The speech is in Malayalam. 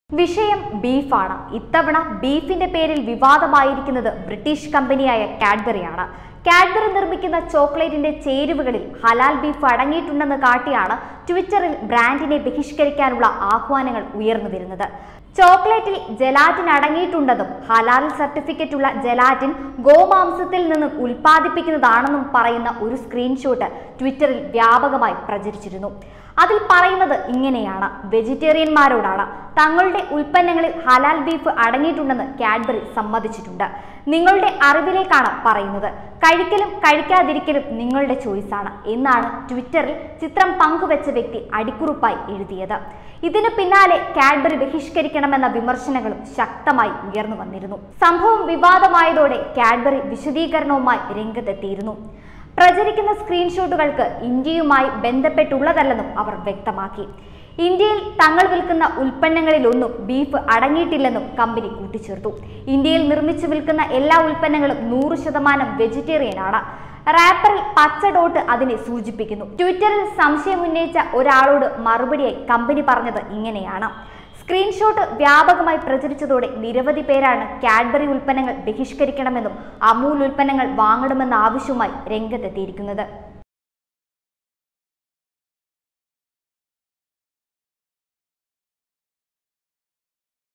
വിഷയം ബീഫാണ് ഇത്തവണ ബീഫിന്റെ പേരിൽ വിവാദമായിരിക്കുന്നത് ബ്രിട്ടീഷ് കമ്പനിയായ കാഡ്ബറിയാണ് കാഡ്ബറി നിർമ്മിക്കുന്ന ചോക്ലേറ്റിന്റെ ചേരുവകളിൽ ഹലാൽ ബീഫ് അടങ്ങിയിട്ടുണ്ടെന്ന് കാട്ടിയാണ് ട്വിറ്ററിൽ ബ്രാൻഡിനെ ബഹിഷ്കരിക്കാനുള്ള ആഹ്വാനങ്ങൾ ഉയർന്നു വരുന്നത് ചോക്ലേറ്റിൽ ജലാറ്റിൻ അടങ്ങിയിട്ടുണ്ടെന്നും ഹലാൽ സർട്ടിഫിക്കറ്റ് ഉള്ള ജലാറ്റിൻ ഗോമാംസത്തിൽ നിന്നും ഉൽപ്പാദിപ്പിക്കുന്നതാണെന്നും പറയുന്ന ഒരു സ്ക്രീൻഷോട്ട് ട്വിറ്ററിൽ വ്യാപകമായി പ്രചരിച്ചിരുന്നു അതിൽ പറയുന്നത് ഇങ്ങനെയാണ് വെജിറ്റേറിയന്മാരോടാണ് തങ്ങളുടെ ഉൽപ്പന്നങ്ങളിൽ ഹലാൽ ബീഫ് അടങ്ങിയിട്ടുണ്ടെന്ന് കാഡ്ബറി സമ്മതിച്ചിട്ടുണ്ട് നിങ്ങളുടെ അറിവിലേക്കാണ് പറയുന്നത് കഴിക്കലും കഴിക്കാതിരിക്കലും നിങ്ങളുടെ ചോയ്സാണ് എന്നാണ് ട്വിറ്ററിൽ ചിത്രം പങ്കുവെച്ച വ്യക്തി അടിക്കുറിപ്പായി എഴുതിയത് ഇതിനു പിന്നാലെ കാഡ്ബറി ബഹിഷ്കരിക്കണമെന്ന വിമർശനങ്ങളും ശക്തമായി ഉയർന്നു വന്നിരുന്നു സംഭവം വിവാദമായതോടെ കാഡ്ബറി വിശദീകരണവുമായി രംഗത്തെത്തിയിരുന്നു പ്രചരിക്കുന്ന സ്ക്രീൻഷോട്ടുകൾക്ക് ഇന്ത്യയുമായി ബന്ധപ്പെട്ടുള്ളതല്ലെന്നും അവർ വ്യക്തമാക്കി ഇന്ത്യയിൽ തങ്ങൾ വിൽക്കുന്ന ഉൽപ്പന്നങ്ങളിലൊന്നും ബീഫ് അടങ്ങിയിട്ടില്ലെന്നും കമ്പനി കൂട്ടിച്ചേർത്തു ഇന്ത്യയിൽ നിർമ്മിച്ചു വിൽക്കുന്ന എല്ലാ ഉൽപ്പന്നങ്ങളും നൂറ് ശതമാനം വെജിറ്റേറിയൻ ആണ് റാപ്പറിൽ പച്ച ഡോട്ട് അതിനെ സൂചിപ്പിക്കുന്നു ട്വിറ്ററിൽ സംശയം ഉന്നയിച്ച ഒരാളോട് മറുപടിയായി കമ്പനി പറഞ്ഞത് ഇങ്ങനെയാണ് സ്ക്രീൻഷോട്ട് വ്യാപകമായി പ്രചരിച്ചതോടെ നിരവധി പേരാണ് കാഡ്ബറി ഉൽപ്പന്നങ്ങൾ ബഹിഷ്കരിക്കണമെന്നും അമൂൽ ഉൽപ്പന്നങ്ങൾ വാങ്ങണമെന്ന ആവശ്യവുമായി രംഗത്തെത്തിയിരിക്കുന്നത്